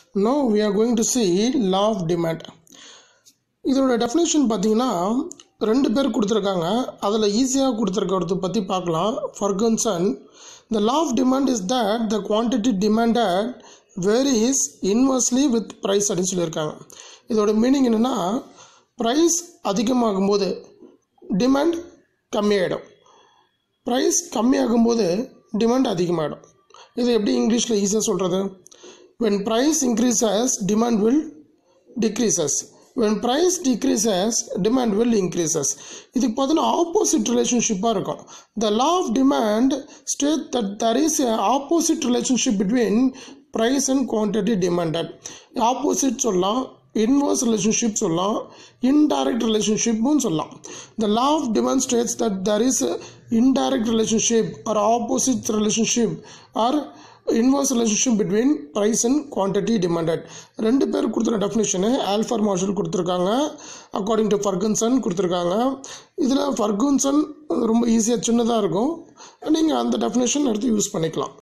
no we are going to see law of demand இதோட definition பார்த்தீங்கன்னா ரெண்டு பேர் கொடுத்துருக்காங்க அதில் ஈஸியாக கொடுத்துருக்கிறத பற்றி பார்க்கலாம் Ferguson the law of demand is that the quantity demanded varies inversely with price அப்படின்னு சொல்லியிருக்காங்க இதோட மீனிங் என்னென்னா ப்ரைஸ் அதிகமாகும்போது டிமாண்ட் கம்மியாயிடும் ப்ரைஸ் கம்மியாகும்போது டிமாண்ட் அதிகமாகிடும் இது எப்படி இங்கிலீஷில் ஈஸியாக சொல்கிறது when price increases demand will decreases when price decreases demand will increases இதுக்கு பார்த்தீங்கன்னா ஆப்போசிட் ரிலேஷன்ஷிப்பாக இருக்கும் the law of demand state that there is a opposite relationship between price and quantity demanded opposite சொல்லலாம் இன்வர்ஸ் ரிலேஷன்ஷிப் சொல்லலாம் indirect ரிலேஷன்ஷிப்பும் சொல்லலாம் the law of demand states that there is a indirect relationship or opposite relationship or inverse relationship between price and quantity demanded ரெண்டு பேர் கொடுத்துருக்க definition ஆல்ஃபர் Marshall கொடுத்துருக்காங்க according to Ferguson கொடுத்துருக்காங்க இதில் ஃபர்குன்சன் ரொம்ப ஈஸியாக சின்னதாக இருக்கும் நீங்கள் அந்த டெஃபினேஷன் எடுத்து யூஸ் பண்ணிக்கலாம்